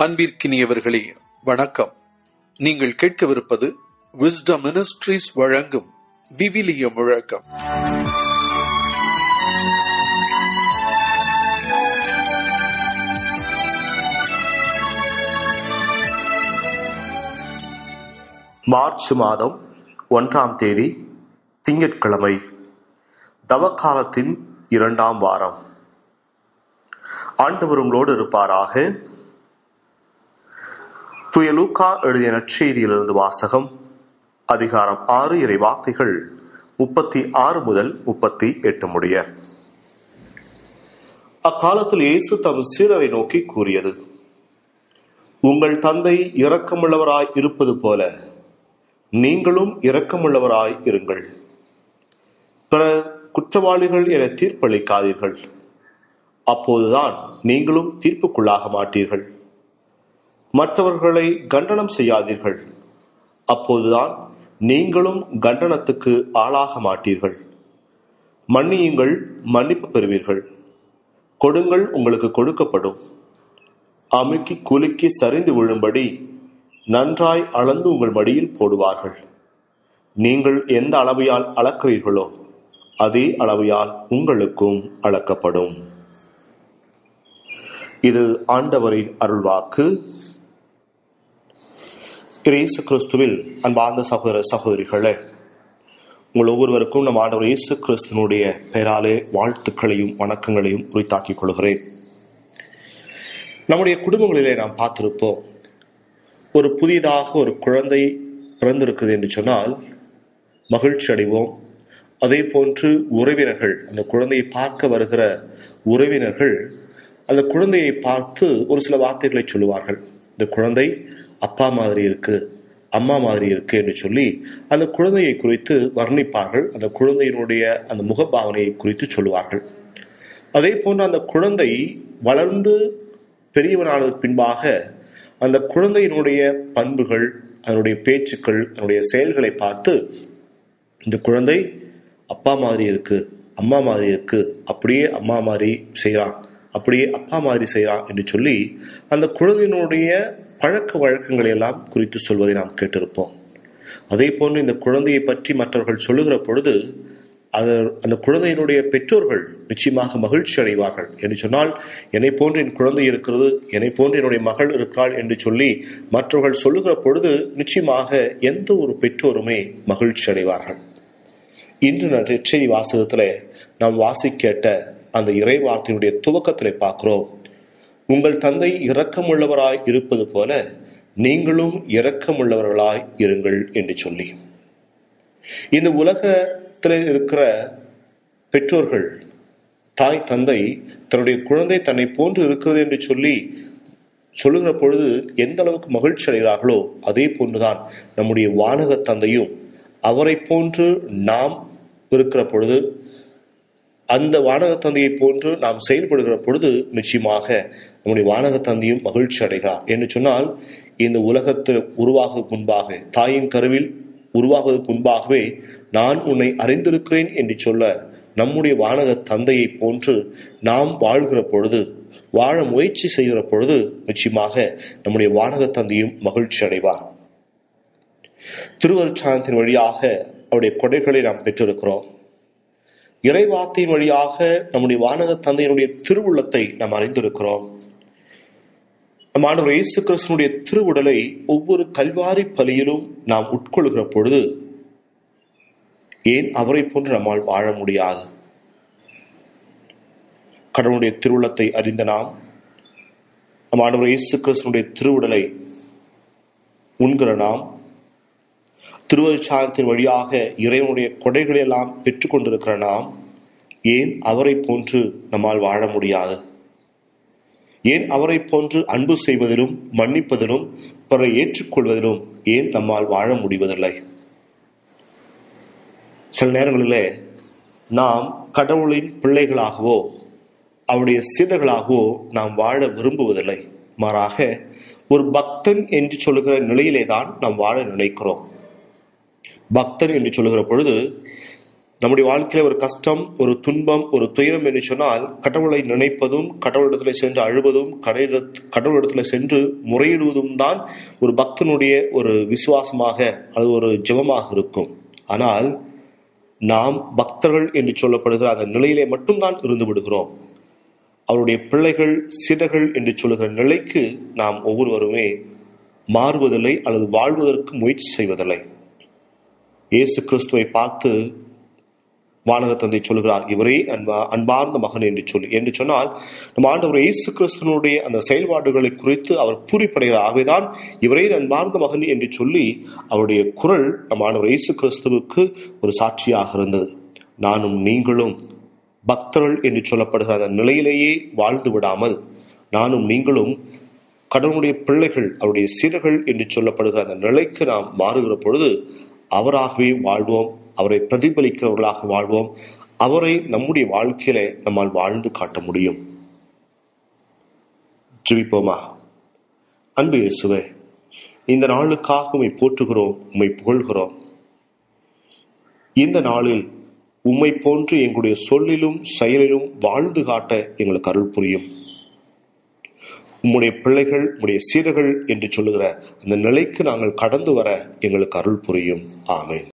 அன்பிற்கினியவர்களே வணக்கம் நீங்கள் கேட்கவிருப்பது விஸ்டம் மினிஸ்ட்ரீஸ் வழங்கும் விவிலிய முழக்கம் மார்ச் மாதம் ஒன்றாம் தேதி திங்கட்கிழமை தவக்காலத்தின் இரண்டாம் வாரம் ஆண்டவர் உங்களோடு இருப்பாராக துய லூக்கா எழுதிய நற்செய்தியிலிருந்து வாசகம் அதிகாரம் ஆறு இறை வார்த்தைகள் முப்பத்தி ஆறு முதல் முப்பத்தி எட்டு முடிய அக்காலத்தில் இயேசு தம் சீடரை நோக்கி கூறியது உங்கள் தந்தை இரக்கமுள்ளவராய் இருப்பது போல நீங்களும் இரக்கமுள்ளவராய் இருங்கள் பிற குற்றவாளிகள் என தீர்ப்பளிக்காதீர்கள் அப்போதுதான் நீங்களும் தீர்ப்புக்குள்ளாக மாட்டீர்கள் மற்றவர்களை கண்டனம் செய்யாதீர்கள் அப்போதுதான் நீங்களும் கண்டனத்துக்கு ஆளாக மாட்டீர்கள் மன்னியுங்கள் மன்னிப்பு பெறுவீர்கள் கொடுங்கள் உங்களுக்கு கொடுக்கப்படும் அமுக்கி குலுக்கி சரிந்து விழும்படி நன்றாய் அளந்து உங்கள் மடியில் போடுவார்கள் நீங்கள் எந்த அளவையால் அளக்கிறீர்களோ அதே அளவையால் உங்களுக்கும் அளக்கப்படும் இது ஆண்டவரின் அருள்வாக்கு இயேசு கிறிஸ்துவில் அன்பார்ந்த சகோதர சகோதரிகளே உங்கள் ஒவ்வொருவருக்கும் நம் ஆண்டவர் இயேசு கிறிஸ்துவனுடைய பெயராலே வாழ்த்துக்களையும் வணக்கங்களையும் உரித்தாக்கிக் கொள்கிறேன் நம்முடைய குடும்பங்களிலே நாம் பார்த்திருப்போம் ஒரு புதிதாக ஒரு குழந்தை பிறந்திருக்குது என்று சொன்னால் மகிழ்ச்சி அடைவோம் அதே போன்று உறவினர்கள் அந்த குழந்தையை பார்க்க வருகிற உறவினர்கள் அந்த குழந்தையை பார்த்து ஒரு சில வார்த்தைகளை சொல்லுவார்கள் இந்த குழந்தை அப்பா மாதிரி இருக்கு அம்மா மாதிரி இருக்கு என்று சொல்லி அந்த குழந்தையை குறித்து வர்ணிப்பார்கள் அந்த குழந்தையினுடைய அந்த முகபாவனையை குறித்து சொல்லுவார்கள் அதே போன்று அந்த குழந்தை வளர்ந்து பெரியவனானதுக்கு பின்பாக அந்த குழந்தையினுடைய பண்புகள் அதனுடைய பேச்சுக்கள் அதனுடைய செயல்களை பார்த்து இந்த குழந்தை அப்பா மாதிரி இருக்கு அம்மா மாதிரி இருக்கு அப்படியே அம்மா மாதிரி செய்கிறான் அப்படியே அப்பா மாதிரி செய்கிறான் என்று சொல்லி அந்த குழந்தையினுடைய பழக்க வழக்கங்களை எல்லாம் குறித்து சொல்வதை நாம் கேட்டிருப்போம் அதே போன்று இந்த குழந்தையை பற்றி மற்றவர்கள் சொல்லுகிற பொழுது அது அந்த குழந்தையினுடைய பெற்றோர்கள் நிச்சயமாக மகிழ்ச்சி அடைவார்கள் என்று சொன்னால் என்னை போன்று என் குழந்தை இருக்கிறது என்னை போன்று என்னுடைய மகள் இருக்கிறாள் என்று சொல்லி மற்றவர்கள் சொல்லுகிற பொழுது நிச்சயமாக எந்த ஒரு பெற்றோருமே மகிழ்ச்சி அடைவார்கள் இன்று நற்செய்தி வாசகத்தில் நாம் வாசி கேட்ட அந்த இறை வார்த்தையினுடைய துவக்கத்திலே பார்க்கிறோம் உங்கள் தந்தை இரக்கமுள்ளவராய் இருப்பது போல நீங்களும் இரக்கமுள்ளவர்களாய் இருங்கள் என்று சொல்லி இந்த உலகத்தில் இருக்கிற பெற்றோர்கள் தாய் தந்தை தன்னுடைய குழந்தை தன்னை போன்று இருக்கிறது என்று சொல்லி சொல்லுகிற பொழுது எந்த அளவுக்கு மகிழ்ச்சி அடைகிறார்களோ அதே போன்றுதான் நம்முடைய வானக தந்தையும் அவரை போன்று நாம் இருக்கிற பொழுது அந்த வானக தந்தையை போன்று நாம் செயல்படுகிற பொழுது நிச்சயமாக நம்முடைய வானக தந்தையும் மகிழ்ச்சி அடைகிறார் என்று சொன்னால் இந்த உலகத்தில் உருவாக முன்பாக தாயின் கருவில் உருவாகுவதற்கு முன்பாகவே நான் உன்னை அறிந்திருக்கிறேன் என்று சொல்ல நம்முடைய வானக தந்தையை போன்று நாம் வாழ்கிற பொழுது வாழ முயற்சி செய்கிற பொழுது நிச்சயமாக நம்முடைய வானக தந்தையும் மகிழ்ச்சி அடைவார் திருவருட்சானத்தின் வழியாக அவருடைய கொடைகளை நாம் பெற்றிருக்கிறோம் இறைவார்த்தையின் வழியாக நம்முடைய வானக தந்தையினுடைய திருவுள்ளத்தை நாம் அறிந்திருக்கிறோம் நம் ஆண்டவர் இயேசு கிறிஸ்தனுடைய திருவுடலை ஒவ்வொரு கல்வாரி பலியிலும் நாம் உட்கொள்கிற பொழுது ஏன் அவரை போன்று நம்மால் வாழ முடியாது கடவுளுடைய திருவுளத்தை அறிந்த நாம் நம் ஆண்டவர் இயேசு கிறிஸ்தனுடைய திருவுடலை உண்கிற நாம் திருவச்சாரத்தின் வழியாக இறைவனுடைய கொடைகளை எல்லாம் பெற்றுக்கொண்டிருக்கிற நாம் ஏன் அவரை போன்று நம்மால் வாழ முடியாது ஏன் அவரை போன்று அன்பு செய்வதிலும் மன்னிப்பதிலும் பிறரை ஏற்றுக்கொள்வதிலும் ஏன் நம்மால் வாழ முடிவதில்லை சில நேரங்களிலே நாம் கடவுளின் பிள்ளைகளாகவோ அவருடைய சீடர்களாகவோ நாம் வாழ விரும்புவதில்லை மாறாக ஒரு பக்தன் என்று சொல்லுகிற நிலையிலே தான் நாம் வாழ நினைக்கிறோம் பக்தன் என்று சொல்லுகிற பொழுது நம்முடைய வாழ்க்கையில ஒரு கஷ்டம் ஒரு துன்பம் ஒரு துயரம் என்று சொன்னால் கடவுளை நினைப்பதும் கடவுளிடத்துல சென்று அழுவதும் கடவுளிடத்- கடவுளிடத்துல சென்று முறையிடுவதும் தான் ஒரு பக்தனுடைய ஒரு விசுவாசமாக அது ஒரு ஜெபமாக இருக்கும் ஆனால் நாம் பக்தர்கள் என்று சொல்லப்படுகிற அந்த நிலையிலே மட்டும்தான் இருந்து விடுகிறோம் அவருடைய பிள்ளைகள் சிறர்கள் என்று சொல்லுகிற நிலைக்கு நாம் ஒவ்வொருவருமே மாறுவதில்லை அல்லது வாழ்வதற்கு முயற்சி செய்வதில்லை இயேசு கிறிஸ்துவை பார்த்து வானக தந்தை சொல்கிறார் இவரே அன்பா அன்பார்ந்த மகன் என்று சொல்லி என்று சொன்னால் நம் ஆண்டவர் இயேசு கிறிஸ்துவனுடைய அந்த செயல்பாடுகளை குறித்து அவர் பூரிப்படைகிறார் ஆகவேதான் இவரே அன்பார்ந்த மகன் என்று சொல்லி அவருடைய குரல் நம் ஆண்டவர் இயேசு கிறிஸ்துவுக்கு ஒரு சாட்சியாக இருந்தது நானும் நீங்களும் பக்தர்கள் என்று சொல்லப்படுகிற அந்த நிலையிலேயே வாழ்ந்து விடாமல் நானும் நீங்களும் கடவுளுடைய பிள்ளைகள் அவருடைய சீடர்கள் என்று சொல்லப்படுகிற அந்த நிலைக்கு நாம் மாறுகிற பொழுது அவராகவே வாழ்வோம் அவரை பிரதிபலிக்கிறவர்களாக வாழ்வோம் அவரை நம்முடைய வாழ்க்கையில நம்மால் வாழ்ந்து காட்ட முடியும் ஜெபிப்போமா அன்பு இயேசுவே இந்த நாளுக்காக உம்மை போற்றுகிறோம் உம்மை புகழ்கிறோம் இந்த நாளில் உம்மை போன்று எங்களுடைய சொல்லிலும் செயலிலும் வாழ்ந்து காட்ட எங்களுக்கு அருள் புரியும் உம்முடைய பிள்ளைகள் உம்முடைய சீடர்கள் என்று சொல்லுகிற அந்த நிலைக்கு நாங்கள் கடந்து வர எங்களுக்கு அருள் புரியும் ஆமென்